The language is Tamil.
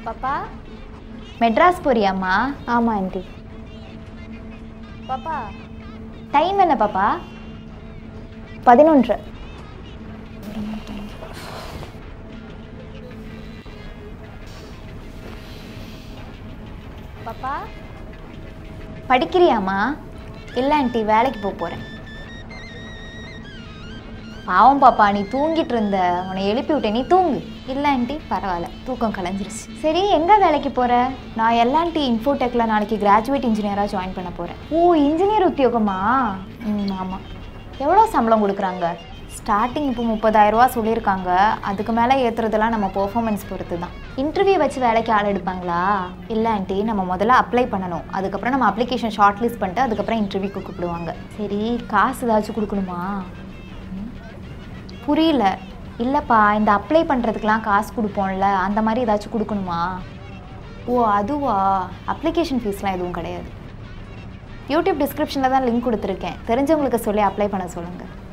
பாப்பா மெட்ராஸ் போறியாம்மா ஆமாம் ஆண்டி பாப்பா டைம் என்ன பாப்பா பதினொன்று பாப்பா படிக்கிறியாம்மா இல்லை ஆண்டி வேலைக்கு போக போகிறேன் பாவம் பாப்பா நீ தூங்கிட்டு இருந்த உன்னை எழுப்பி விட்டேன் நீ தூங்கு இல்லை ஆண்டி பரவாயில்ல தூக்கம் கலைஞ்சிருச்சு சரி எங்கே வேலைக்கு போகிற நான் எல்லாண்டி இன்ஃபோடெக்கில் நாளைக்கு கிராஜுவேட் இன்ஜினியராக ஜாயின் பண்ண போகிறேன் ஓ இன்ஜினியர் உத்தியோகமா ம் ஆமாம் எவ்வளோ சம்பளம் கொடுக்குறாங்க ஸ்டார்டிங் இப்போ முப்பதாயிரரூவா சொல்லியிருக்காங்க அதுக்கு மேலே ஏற்றுறதெல்லாம் நம்ம பெர்ஃபார்மன்ஸ் பொறுத்து தான் இன்டர்வியூ வச்சு வேலைக்கு ஆள் எடுப்பாங்களா இல்லை ஆண்டி நம்ம முதல்ல அப்ளை பண்ணணும் அதுக்கப்புறம் நம்ம அப்ளிகேஷன் ஷார்ட் லிஸ்ட் பண்ணிட்டு அதுக்கப்புறம் இன்டர்வியூக்கு கூப்பிடுவாங்க சரி காசு ஏதாச்சும் கொடுக்கணுமா ம். புரியல இல்லைப்பா இந்த அப்ளை பண்ணுறதுக்கெலாம் காசு கொடுப்போம்ல அந்த மாதிரி ஏதாச்சும் கொடுக்கணுமா ஓ அதுவா அப்ளிகேஷன் ஃபீஸ்லாம் எதுவும் கிடையாது யூடியூப் டிஸ்கிரிப்ஷனில் தான் லிங்க் கொடுத்துருக்கேன் தெரிஞ்சவங்களுக்கு சொல்லி அப்ளை பண்ண சொல்லுங்கள்